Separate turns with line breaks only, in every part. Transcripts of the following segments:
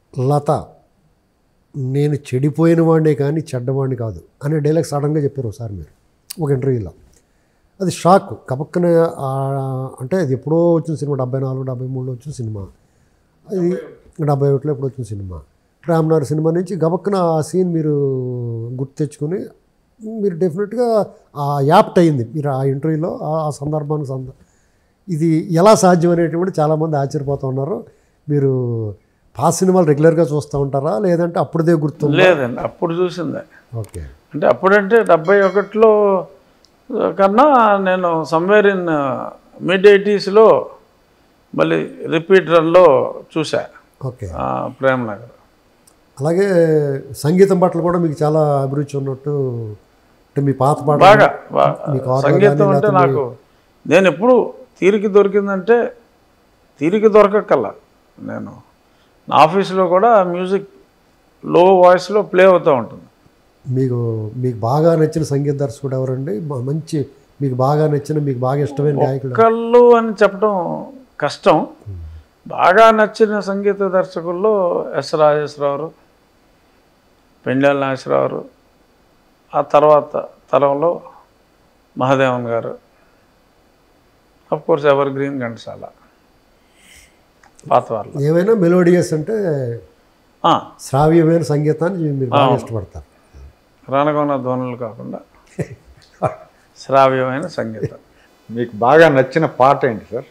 లత నేను చెడిపోయిన వాడినే కానీ చెడ్డవాడిని కాదు అనే డైలాగ్ సడన్గా చెప్పారు ఒకసారి మీరు ఒక ఇంటర్వ్యూలో అది షాక్ కపక్కన అంటే అది ఎప్పుడో వచ్చిన సినిమా డెబ్బై నాలుగు డెబ్బై మూడులో వచ్చిన సినిమా అది డెబ్బై ఒకటిలో ఎప్పుడు వచ్చిన సినిమా రామ్నార్ సినిమా నుంచి గబక్కన ఆ సీన్ మీరు గుర్తు తెచ్చుకొని మీరు డెఫినెట్గా ఆ యాప్ట్ అయింది మీరు ఆ ఇంటర్వ్యూలో ఆ ఆ సందర్భానికి సంద ఇది ఎలా సాధ్యం అనేటువంటి చాలామంది ఆశ్చర్యపోతూ ఉన్నారు మీరు పాస్ సినిమాలు రెగ్యులర్గా చూస్తూ ఉంటారా లేదంటే అప్పుడుదే గుర్తు
లేదండి అప్పుడు చూసిందే
ఓకే
అంటే అప్పుడంటే డెబ్బై ఒకటిలో కన్నా నేను సమ్వేర్ ఇన్ మిడ్ ఎయిటీస్లో మళ్ళీ రిపీట్ రన్లో చూసా
ఓకే
ఆ, ప్రేమ్ నగర్
అలాగే సంగీతం పట్ల కూడా మీకు చాలా అభిరుచి ఉన్నట్టు అంటే మీ పాత పాట
బాగా బా-
మీకు ఆర్డర్
సంగీతం
కానీ
అంటే
లేకపోతే
నాకు నేను ఎప్పుడు తీరిక దొరికిందంటే తీరిక దొరకక్కల్లా నేను నా ఆఫీస్లో కూడా మ్యూజిక్ లో వాయిస్లో ప్లే అవుతూ ఉంటుంది
మీకు మీకు బాగా నచ్చిన సంగీత దర్శకుడు ఎవరండి మ- మంచి మీకు బాగా నచ్చిన మీకు బాగా ఇష్టమైన గాయకుడు
ఒకళ్ళు అని చెప్పడం కష్టం బాగా నచ్చిన సంగీత దర్శకుల్లో ఎస్ రాజేశ్వరరావు పెండాల నాగేశ్వరరావు ఆ తర్వాత తరంలో Mahadevan garu of course evergreen Ghantasala పాత వాళ్ళు
ఏమైనా మెలోడియస్ అంటే
ఆ,
శ్రావ్యమైన సంగీతాన్ని మీరు బాగా ఇష్టపడతారు
రణగొన ధ్వనులు కాకుండా శ్రావ్యమైన సంగీతం
మీకు బాగా నచ్చిన పాట ఏంటి సార్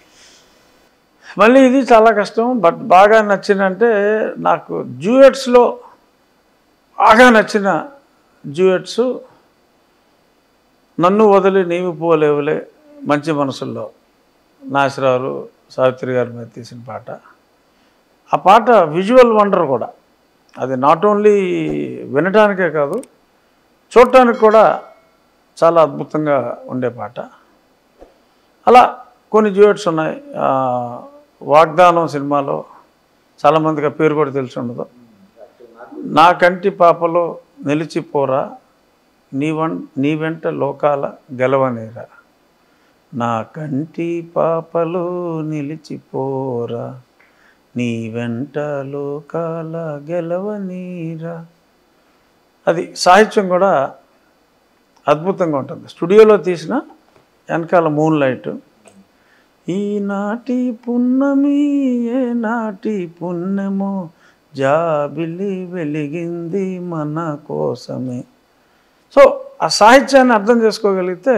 మళ్ళీ ఇది చాలా కష్టం బట్ బాగా నచ్చిన అంటే నాకు జ్యూయట్స్లో బాగా నచ్చిన జ్యూయట్స్ నన్ను వదిలి నీవు పోలేవులే మంచి మనసుల్లో నాసిరావు సావిత్రి గారి మీద తీసిన పాట ఆ పాట విజువల్ వండర్ కూడా అది నాట్ ఓన్లీ వినటానికే కాదు చూడటానికి కూడా చాలా అద్భుతంగా ఉండే పాట అలా కొన్ని జ్యూయట్స్ ఉన్నాయి ఆ, వాగ్దానం సినిమాలో చాలామందికి ఆ పేరు కూడా తెలిసి ఉండదు నా కంటి పాపలో నిలిచిపోరా నీ వన్ నీ వెంట లోకాల గెలవనేరా నా కంటి పాపలో నిలిచిపోరా నీ వెంట లోకాల గెలవనీరా అది సాహిత్యం కూడా అద్భుతంగా ఉంటుంది స్టూడియోలో తీసిన వెనకాల మూన్ లైట్ ఈనాటి పున్నమి ఏ నాటి పుణ్యమో జాబిలి వెలిగింది మన కోసమే సో ఆ సాహిత్యాన్ని అర్థం చేసుకోగలిగితే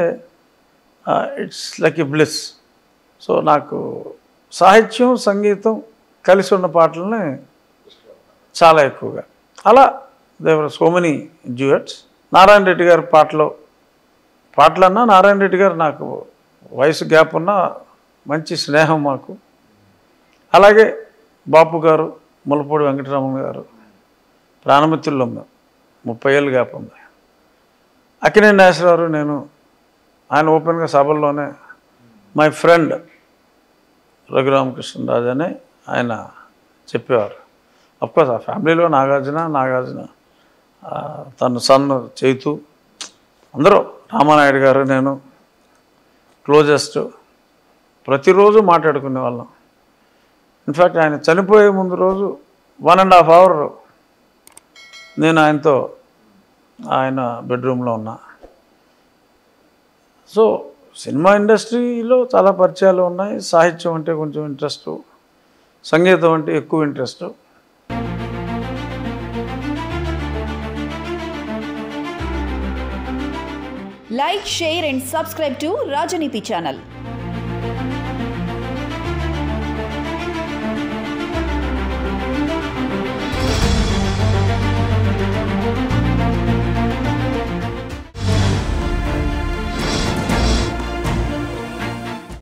it's like a bliss so నాకు సాహిత్యం సంగీతం కలిసి ఉన్న పాటలనే చాలా ఎక్కువగా అలా there are so many duets Narayana Reddy గారి పాటలో పాటలన్నా నారాయణ రెడ్డి గారు నాకు వయసు గ్యాప్ ఉన్న మంచి స్నేహం మాకు అలాగే బాపు గారు ములపూడి వెంకటరామన్ గారు ప్రాణమిత్రుల్లో ఉన్నాం ముప్పై ఏళ్ళు గ్యాప్ ఉంది అక్కినేని నాగేశ్వరరావు నేను ఆయన ఓపెన్గా సభల్లోనే మై ఫ్రెండ్ రఘురామకృష్ణరాజు అని ఆయన చెప్పేవారు అఫ్కోర్స్ ఆ ఫ్యామిలీలో నాగార్జున నాగార్జున ఆ, తన సన్ చైతు అందరూ రామానాయుడు గారు నేను క్లోజెస్ట్ ప్రతిరోజు మాట్లాడుకునే వాళ్ళం ఇన్ఫ్యాక్ట్ ఆయన చనిపోయే ముందు రోజు వన్ అండ్ హాఫ్ అవర్ నేను ఆయనతో ఆయన బెడ్రూమ్లో ఉన్నా సో సినిమా ఇండస్ట్రీలో చాలా పరిచయాలు ఉన్నాయి సాహిత్యం అంటే కొంచెం ఇంట్రెస్ట్ సంగీతం అంటే ఎక్కువ interest
Like, share, and subscribe to Rajaniti channel.